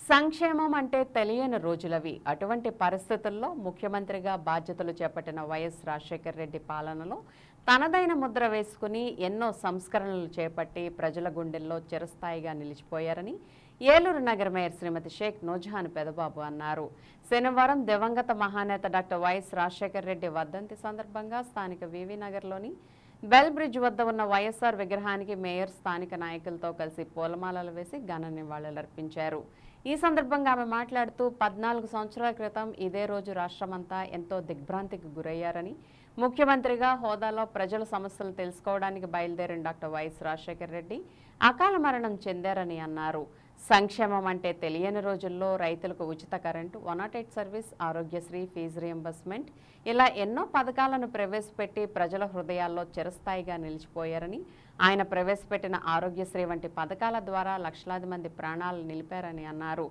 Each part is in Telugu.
సంక్షేమం అంటే తెలియని రోజులవి అటువంటి పరిస్థితుల్లో ముఖ్యమంత్రిగా బాధ్యతలు చేపట్టిన వైఎస్ రాజశేఖర రెడ్డి పాలనలో తనదైన ముద్ర వేసుకుని ఎన్నో సంస్కరణలు చేపట్టి ప్రజల గుండెల్లో చిరస్థాయిగా నిలిచిపోయారని ఏలూరు నగర మేయర్ శ్రీమతి షేక్ నూజహాన్ పెదబాబు అన్నారు శనివారం దివంగత మహానేత డాక్టర్ వైఎస్ రాజశేఖర రెడ్డి వర్ధంతి సందర్భంగా స్థానిక వివి నగర్లోని బెల్ బ్రిడ్జ్ వద్ద ఉన్న వైఎస్ఆర్ విగ్రహానికి మేయర్ స్థానిక నాయకులతో కలిసి పూలమాలలు వేసి ఘన నివాళులర్పించారు ఈ సందర్భంగా ఆమె మాట్లాడుతూ పద్నాలుగు సంవత్సరాల క్రితం ఇదే రోజు రాష్ట్రమంతా ఎంతో దిగ్భ్రాంతికి గురయ్యారని ముఖ్యమంత్రిగా హోదాలో ప్రజల సమస్యలు తెలుసుకోవడానికి బయలుదేరిన డాక్టర్ వైఎస్ రాజశేఖర రెడ్డి అకాల మరణం చెందారని అన్నారు సంక్షేమం అంటే తెలియని రోజుల్లో రైతులకు ఉచిత current one nought eight service Aarogyasri fee reimbursement ఇలా ఎన్నో పథకాలను ప్రవేశపెట్టి ప్రజల హృదయాల్లో చిరస్థాయిగా నిలిచిపోయారని ఆయన ప్రవేశపెట్టిన ఆరోగ్యశ్రీ వంటి పథకాల ద్వారా లక్షలాది మంది ప్రాణాలు నిలిపారని అన్నారు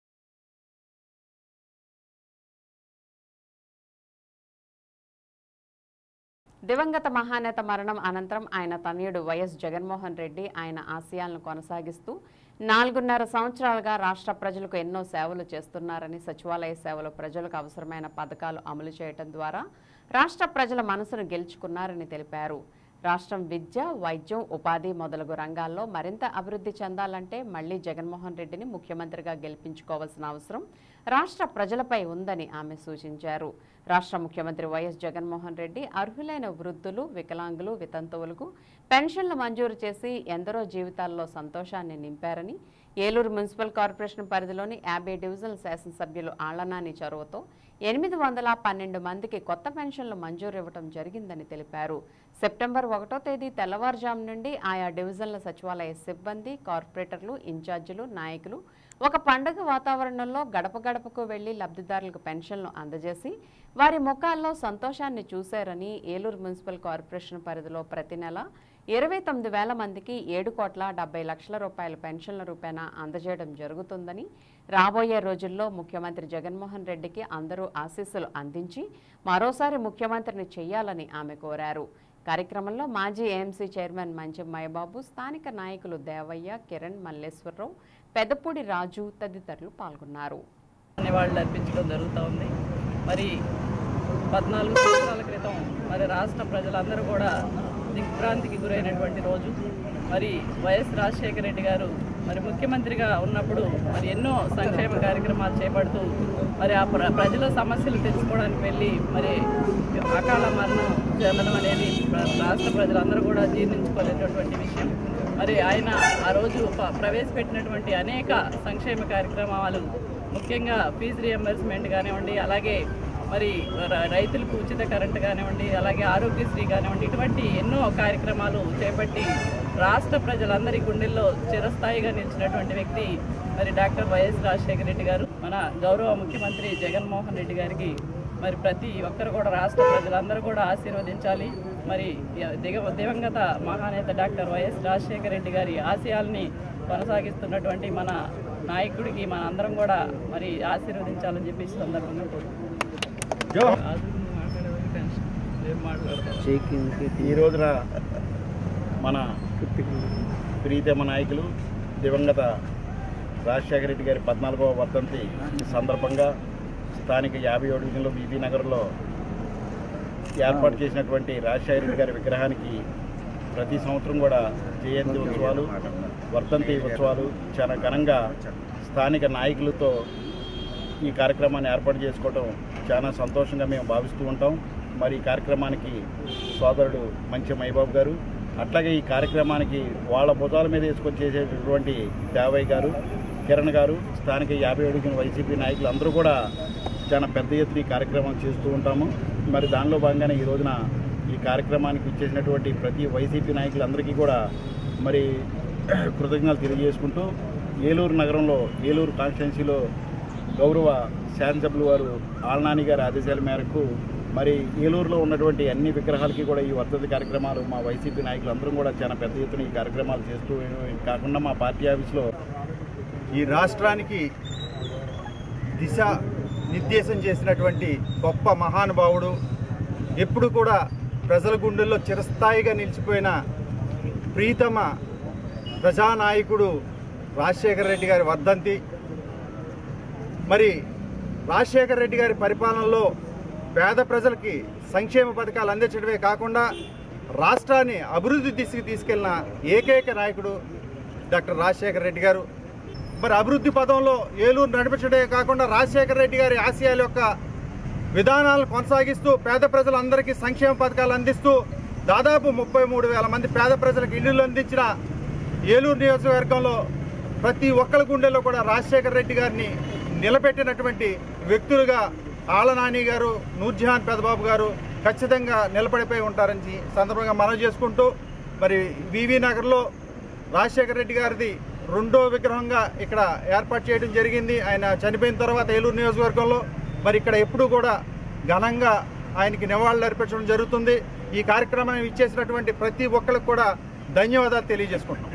దివంగత మహానేత మరణం అనంతరం ఆయన తనయుడు వైఎస్ జగన్మోహన్ రెడ్డి ఆయన ఆశయాలను కొనసాగిస్తూ నాలుగున్నర సంవత్సరాలుగా రాష్ట్ర ప్రజలకు ఎన్నో సేవలు చేస్తున్నారని సచివాలయ సేవలు ప్రజలకు అవసరమైన పథకాలు అమలు చేయడం ద్వారా రాష్ట్ర ప్రజల మనసును గెలుచుకున్నారని తెలిపారు రాష్ట్రం విద్య వైద్యం ఉపాధి మొదలగు రంగాల్లో మరింత అభివృద్ధి చెందాలంటే మళ్లీ జగన్మోహన్ రెడ్డిని ముఖ్యమంత్రిగా గెలిపించుకోవాల్సిన అవసరం రాష్ట్ర ప్రజలపై ఉందని ఆమె సూచించారు రాష్ట్ర ముఖ్యమంత్రి వైఎస్ జగన్మోహన్ రెడ్డి అర్హులైన వృద్ధులు వికలాంగులు వితంతువులకు పెన్షన్లు మంజూరు చేసి ఎందరో జీవితాల్లో సంతోషాన్ని నింపారని ఏలూరు మున్సిపల్ కార్పొరేషన్ పరిధిలోని యాభై డివిజనల్ శాసనసభ్యులు ఆళ్లనాని చొరవతో ఎనిమిది వందల పన్నెండు మందికి కొత్త పెన్షన్లు మంజూరు ఇవ్వడం జరిగిందని తెలిపారు సెప్టెంబర్ ఒకటో తేదీ తెల్లవారుజాము నుండి ఆయా డివిజన్ల సచివాలయ సిబ్బంది కార్పొరేటర్లు ఇన్ఛార్జీలు నాయకులు ఒక పండుగ వాతావరణంలో గడప గడపకు వెళ్లి లబ్ధిదారులకు పెన్షన్లు అందజేసి వారి ముఖాల్లో సంతోషాన్ని చూశారని ఏలూరు మున్సిపల్ కార్పొరేషన్ పరిధిలో ప్రతి నెల ఇరవై తొమ్మిది వేల మందికి ఏడు కోట్ల డెబ్బై లక్షల రూపాయల పెన్షన్ల రూపేణ అందజేయడం జరుగుతుందని రాబోయే రోజుల్లో ముఖ్యమంత్రి జగన్మోహన్ రెడ్డికి అందరూ ఆశీస్సులు అందించి మరోసారి ముఖ్యమంత్రిని చేయాలని ఆమె కోరారు కార్యక్రమంలో మాజీ ఏఎంసీ చైర్మన్ మంచం మయబాబు స్థానిక నాయకులు దేవయ్య కిరణ్ మల్లేశ్వరరావు పెదపూడి రాజు తదితరులు పాల్గొన్నారు నివాళులు అర్పించడం జరుగుతూ ఉంది మరి పద్నాలుగు సంవత్సరాల క్రితం మరి రాష్ట్ర ప్రజలందరూ కూడా దిగ్భ్రాంతికి గురైనటువంటి రోజు మరి వైఎస్ రాజశేఖర రెడ్డి గారు మరి ముఖ్యమంత్రిగా ఉన్నప్పుడు మరి ఎన్నో సంక్షేమ కార్యక్రమాలు చేపడుతూ మరి ఆ ప్ర ప్రజల సమస్యలు తెలుసుకోవడానికి వెళ్ళి మరి అకాల మరణం చెందడం అనేది ప్ర- రాష్ట్ర ప్రజలందరూ కూడా జీర్ణించుకోలేనటువంటి విషయం మరి ఆయన ఆ రోజు ప- ప్రవేశపెట్టినటువంటి అనేక సంక్షేమ కార్యక్రమాలు ముఖ్యంగా ఫీజు రియంబర్స్మెంట్ కానివ్వండి అలాగే మరి ర- రైతులకు ఉచిత కరెంట్ కానివ్వండి అలాగే ఆరోగ్యశ్రీ కానివ్వండి ఇటువంటి ఎన్నో కార్యక్రమాలు చేపట్టి రాష్ట్ర ప్రజలందరి గుండెల్లో చిరస్థాయిగా నిలిచినటువంటి వ్యక్తి మరి డాక్టర్ వైఎస్ రాజశేఖర రెడ్డి గారు మన గౌరవ ముఖ్యమంత్రి జగన్మోహన్ రెడ్డి గారికి మరి ప్రతి ఒక్కరు కూడా రాష్ట్ర ప్రజలందరూ కూడా ఆశీర్వదించాలి మరి దిగ దివంగత మహానేత డాక్టర్ వైఎస్ రాజశేఖర రెడ్డి గారి ఆశయాల్ని కొనసాగిస్తున్నటువంటి మన నాయకుడికి మన అందరం కూడా మరి ఆశీర్వదించాలని చెప్పి ఈ సందర్భంగా కోరుకుంటున్నాను ఈ రోజున మన ప్రీతమ నాయకులు దివంగత రాజశేఖర రెడ్డి గారి పద్నాలుగవ వర్ధంతి సందర్భంగా స్థానిక యాభై ఏడు డివిజన్లో బీబీ నగర్లో ఏర్పాటు చేసినటువంటి రాజశేఖర రెడ్డి గారి విగ్రహానికి ప్రతి సంవత్సరం కూడా జయంతి ఉత్సవాలు వర్ధంతి ఉత్సవాలు చాలా ఘనంగా స్థానిక నాయకులతో ఈ కార్యక్రమాన్ని ఏర్పాటు చేసుకోవడం చాలా సంతోషంగా మేము భావిస్తూ ఉంటాం మరి ఈ కార్యక్రమానికి సోదరుడు మంచి మైబాబు గారు అట్లాగే ఈ కార్యక్రమానికి వాళ్ళ భుజాల మీద వేసుకొని చేసేటటువంటి దేవయ్య గారు కిరణ్ గారు స్థానిక యాభై అడుగున వైసీపీ నాయకులు అందరూ కూడా చాలా పెద్ద ఎత్తున ఈ కార్యక్రమం చేస్తూ ఉంటాము మరి దానిలో భాగంగానే ఈ రోజున ఈ కార్యక్రమానికి ఇచ్చేసినటువంటి ప్రతి వైసీపీ నాయకులందరికీ కూడా మరి కృతజ్ఞతలు తెలియజేసుకుంటూ ఏలూరు నగరంలో ఏలూరు కాన్స్టిట్యున్సీలో గౌరవ శాసనసభ్యులు వారు ఆల్నాని గారి ఆదేశాల మేరకు మరి ఏలూరులో ఉన్నటువంటి అన్ని విగ్రహాలకి కూడా ఈ వర్ధంతి కార్యక్రమాలు మా వైసీపీ నాయకులు అందరం కూడా చాలా పెద్ద ఎత్తున ఈ కార్యక్రమాలు చేస్తూ కాకుండా మా పార్టీ ఆఫీస్లో ఈ రాష్ట్రానికి దిశ నిర్దేశం చేసినటువంటి గొప్ప మహానుభావుడు ఎప్పుడు కూడా ప్రజల గుండెల్లో చిరస్థాయిగా నిలిచిపోయిన ప్రీతమ ప్రజానాయకుడు రాజశేఖర రెడ్డి గారి వర్ధంతి మరి రాజశేఖర రెడ్డి గారి పరిపాలనలో పేద ప్రజలకి సంక్షేమ పథకాలు అందించడమే కాకుండా రాష్ట్రాన్ని అభివృద్ధి దిశకు తీసుకెళ్లిన ఏకైక నాయకుడు డాక్టర్ రాజశేఖర రెడ్డి గారు మరి అభివృద్ధి పదంలో ఏలూరు నడిపించడమే కాకుండా రాజశేఖర రెడ్డి గారి ఆశయాల యొక్క విధానాలను కొనసాగిస్తూ పేద ప్రజలందరికీ సంక్షేమ పథకాలు అందిస్తూ దాదాపు ముప్పై మూడు వేల మంది పేద ప్రజలకు ఇల్లులు అందించిన ఏలూరు నియోజకవర్గంలో ప్రతి ఒక్కరి గుండెల్లో కూడా రాజశేఖర రెడ్డి గారిని నిలబెట్టినటువంటి వ్యక్తులుగా ఆలనాని గారు నూర్జహాన్ పెదబాబు గారు ఖచ్చితంగా నిలబడిపోయి ఉంటారని సందర్భంగా మనవి చేసుకుంటూ మరి వివి నగర్లో రాజశేఖర రెడ్డి గారిది రెండో విగ్రహంగా ఇక్కడ ఏర్పాటు చేయడం జరిగింది ఆయన చనిపోయిన తర్వాత ఏలూరు నియోజకవర్గంలో మరి ఇక్కడ ఎప్పుడూ కూడా ఘనంగా ఆయనకి నివాళులు అర్పించడం జరుగుతుంది ఈ కార్యక్రమాన్ని ఇచ్చేసినటువంటి ప్రతి ఒక్కరికి కూడా ధన్యవాదాలు తెలియజేసుకుంటున్నాం